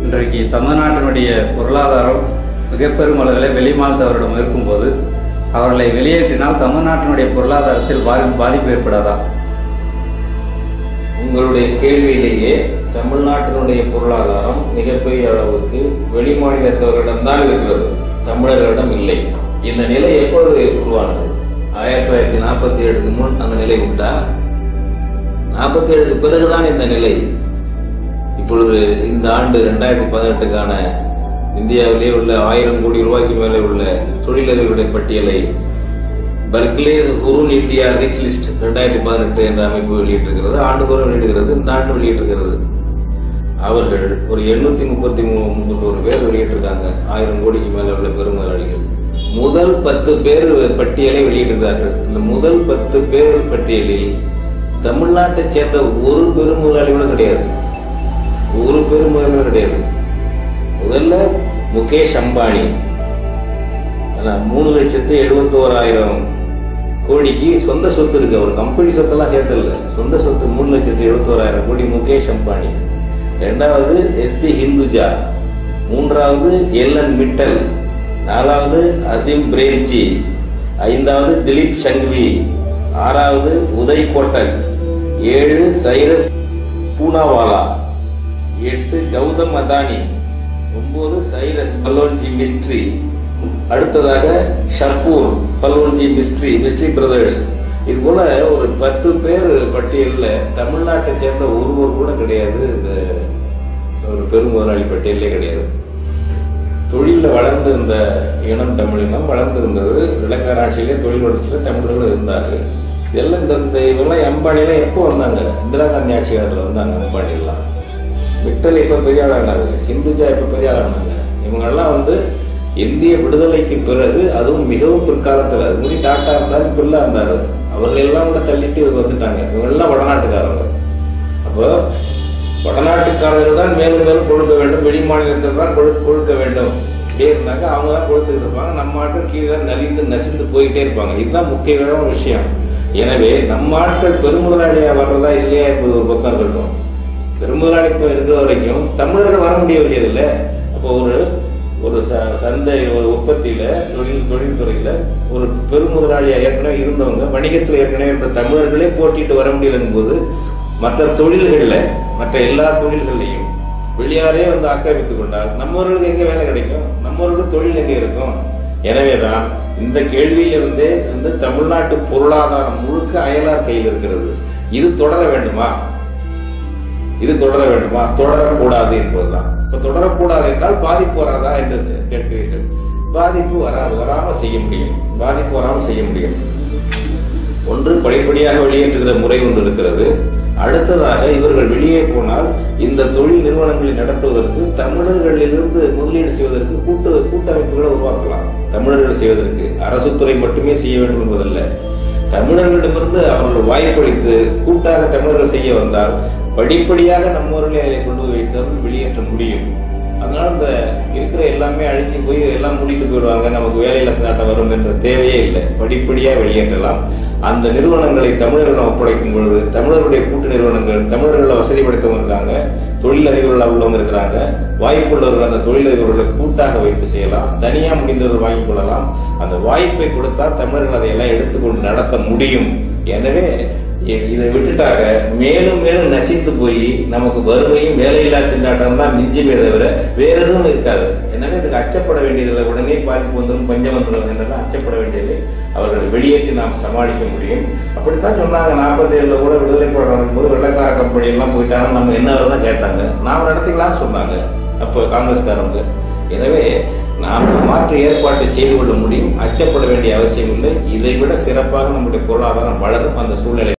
இன்றைக்கு தமிழ்நாட்டினுடைய பொருளாதாரம் மிக பெரும் அளவில் வெளிமாநிலத்தவரிடம் இருக்கும்போது அவர்களை வெளியேற்றினால் தமிழ்நாட்டினுடைய பொருளாதாரத்தில் பாதி பாதிப்பு ஏற்படாதா உங்களுடைய கேள்வியிலேயே தமிழ்நாட்டினுடைய பொருளாதாரம் மிகப்பெரிய அளவுக்கு வெளிமாநிலத்தவர்களிடம்தான் இருக்கிறது தமிழர்களிடம் இல்லை இந்த நிலை எப்பொழுது உருவானது ஆயிரத்தி தொள்ளாயிரத்தி நாற்பத்தி ஏழுக்கு முன் அந்த நிலை உண்டா நாற்பத்தி ஏழுக்கு பிறகுதான் இந்த நிலை இப்பொழுது இந்த ஆண்டு ரெண்டாயிரத்தி பதினெட்டுக்கான இந்தியாவிலே உள்ள ஆயிரம் கோடி ரூபாய்க்கு மேலே உள்ள தொழிலதிபர்களுடைய பட்டியலை Barclays Hurun India rich list ரெண்டாயிரத்தி பதினெட்டு என்ற அமைப்பு வெளியிட்டிருக்கிறது ஆண்டுதோறும் வெளியிடுகிறது இந்த ஆண்டு வெளியிட்டிருக்கிறது அவர்கள் ஒரு எண்ணூத்தி முப்பத்தி மூணு முப்பத்தோரு பேர் வெளியிட்டிருக்காங்க ஆயிரம் கோடிக்கு மேல உள்ள பெருமுதலாளிகள் முதல் பத்து பேர் பட்டியலை வெளியிட்டிருந்தார்கள் இந்த முதல் பத்து பேர் பட்டியலில் தமிழ்நாட்டை சேர்ந்த ஒரு பெருமுதலாளி கூட கிடையாது ஒரு பெருமுதலாளி கிடையாது முதல்ல முகேஷ் அம்பானி ஆனா, மூணு லட்சத்து எழுபத்தோராயிரம் கோடிக்கு சொந்த சொத்து இருக்கு அவர் கம்பெனி சொத்தெல்லாம் சேர்த்தல சொந்த சொத்து மூணு லட்சத்து எழுபத்தோராயிரம் கோடி முகேஷ் அம்பானி ரெண்டாவது எஸ்பி ஹிந்துஜா மூன்றாவது எல்என் மிட்டல் நாலாவது அசீம் பிரேம்ஜி ஐந்தாவது திலீப் சங்வி ஆறாவது உதய் கோட்டக் ஏழு சைரஸ் பூனாவாலா எட்டு கௌதம் அதானி ஒன்பது சைரஸ் பலோன்ஜி மிஸ்ட்ரி அடுத்ததாக ஷர்பூர் பலோன்ஜி மிஸ்ட்ரி மிஸ்ட்ரி பிரதர்ஸ் இது போல ஒரு பத்து பேர் பட்டியலில் தமிழ்நாட்டை சேர்ந்த ஒருவர் கூட கிடையாது இந்த ஒரு பெரும் முதலாளி பட்டியலே கிடையாது தொழிலில் வளர்ந்திருந்த இனம் தமிழினம் வளர்ந்திருந்தது வெள்ளக்கார ஆட்சியிலே தொழில் வளர்ச்சியில் தமிழர்கள் இருந்தார்கள் இதெல்லாம் இந்த இந்த இவங்கெல்லாம் அம்பானிலாம் எப்போ வந்தாங்க இந்திரா காந்தி ஆட்சி காலத்தில் வந்தாங்க அம்பானிலாம் விட்டல் எப்போ பெரிய ஆளானாங்க ஹிந்துஜா எப்போ பெரிய ஆளானாங்க இவங்கெல்லாம் வந்து இந்திய விடுதலைக்கு பிறகு அதுவும் மிகவும் பிற்காலத்தில் அது முடி டாட்டா இருந்தாலும் பில்லா இருந்தார் அவர்களெல்லாம் கூட தள்ளிட்டு இவங்க வந்துட்டாங்க இவங்கெல்லாம் வடநாட்டுக்காரங்க அப்போ வடநாட்டுக்காரர்கள் தான் மேலும் மேலும் கொழுக்க வேண்டும் வெளி மாநிலத்தில் தான் கொழு கொழுக்க வேண்டும் இப்படியே இருந்தாங்க அவங்க தான் கொழுத்துக்கிட்டு இருப்பாங்க நம்ம ஆட்கள் கீழே நலிந்து நசிந்து போயிட்டே இருப்பாங்க இதுதான் முக்கியமான விஷயம் எனவே நம்ம ஆட்கள் பெருமுதலாளியா வர்றதா இல்லையா என்பது ஒரு பக்கம் இருக்கட்டும் பெருமுதலாளித்துவம் இருக்கிற வரைக்கும் தமிழர்கள் வர முடியவில்லை இல்ல அப்போ ஒரு ஒரு ச- சந்தை ஒரு உற்பத்தியில தொழில் தொழில்துறையில ஒரு பெருமுதலாளியா ஏற்கனவே இருந்தவங்க வணிகத்தில் ஏற்கனவே இருந்த தமிழர்களே போட்டிட்டு வர முடியலங்கும் போது மற்ற தொழில்கள்ல மற்ற எல்லா தொழில்கள்லையும் வெளியாரே வந்து ஆக்கிரமித்துக் கொண்டால் நம்மவர்களுக்கு எங்க வேலை கிடைக்கும் நம்மவர்களுக்கு தொழில் எங்க இருக்கும் எனவேதான் இந்த கேள்வியிலிருந்தே வந்து தமிழ்நாட்டு பொருளாதாரம் முழுக்க அயலார் கையில் இருக்கிறது இது தொடர வேண்டுமா இது தொடர வேண்டுமா தொடரக்கூடாது என்பதுதான் இப்ப தொடரக்கூடாது என்றால் பாதிப்பு வராதா என்று கேட்கிறீர்கள் பாதிப்பு வராது வராம செய்ய முடியும் பாதிப்பு வராம செய்ய முடியும் ஒன்று படிப்படியாக வெளியேற்றுகிற முறை ஒன்று இருக்கிறது அடுத்ததாக இவர்கள் வெளியே போனால் இந்த தொழில் நிறுவனங்களை நடத்துவதற்கு தமிழர்களிலிருந்து முதலீடு செய்வதற்கு கூட்டு கூட்டமைப்புகளை உருவாக்கலாம் தமிழர்கள் செய்வதற்கு அரசு துறை மட்டுமே செய்ய வேண்டும் என்பதல்ல தமிழர்களிடமிருந்து அவர்கள் வாய்ப்பளித்து கூட்டாக தமிழர்கள் செய்ய வந்தால் படிப்படியாக நம்மவர்களை அதை கொண்டு போய் வைத்தவர்கள் வெளியேற்ற முடியும் அதனால இந்த இருக்கிற எல்லாமே அழிஞ்சு போய் எல்லாம் மூடிட்டு போயிடுவாங்க நமக்கு வேலையில நாட்டம் வரும் என்ற தேவையே இல்லை படிப்படியா வெளியேற்றலாம் அந்த நிறுவனங்களை தமிழர்களிடம் ஒப்படைக்கும் பொழுது தமிழர்களுடைய கூட்டு நிறுவனங்கள் தமிழர்களில் வசதி படைத்தவங்க இருக்காங்க தொழிலதிபர்கள் உள்ளவங்க இருக்கிறாங்க வாய்ப்புள்ளவர்கள் அந்த தொழிலதிபர்களை கூட்டாக வைத்து செய்யலாம் தனியா முடிந்தவர்கள் வாங்கிக் கொள்ளலாம் அந்த வாய்ப்பை கொடுத்தால் தமிழர்கள் அதையெல்லாம் எடுத்துக்கொண்டு நடத்த முடியும் எனவே இ- இதை விட்டுட்டாக மேலும் மேலும் நசித்து போய் நமக்கு வறுமையும் வேலையில்லா திண்டாட்டம் தான் மிஞ்சுமே தவிர வேற எதுவும் இருக்காது எனவே இதுக்கு அச்சப்பட வேண்டியதில்லை உடனே பாதிப்பு வந்துடும் பஞ்சம் வந்துடும் என்றெல்லாம் அச்சப்பட வேண்டியதில்லை அவர்கள் வெளியேற்றி நாம் சமாளிக்க முடியும் அப்படித்தான் சொன்னாங்க நாற்பத்தி ஏழுல கூட விடுதலை போராட்டம் நடக்கும்போது வெள்ளக்கார கம்பெனி எல்லாம் போயிட்டாங்க நம்ம என்ன வரும்னு கேட்டாங்க நாம் நடத்திக்கலாம்னு சொன்னாங்க அப்போ காங்கிரஸ்காரங்க எனவே நாம் மாற்று ஏற்பாட்டை செய்து கொள்ள முடியும் அச்சப்பட வேண்டிய அவசியம் இல்லை இதை விட சிறப்பாக நம்முடைய பொருளாதாரம் வளரும் அந்த சூழ்நிலை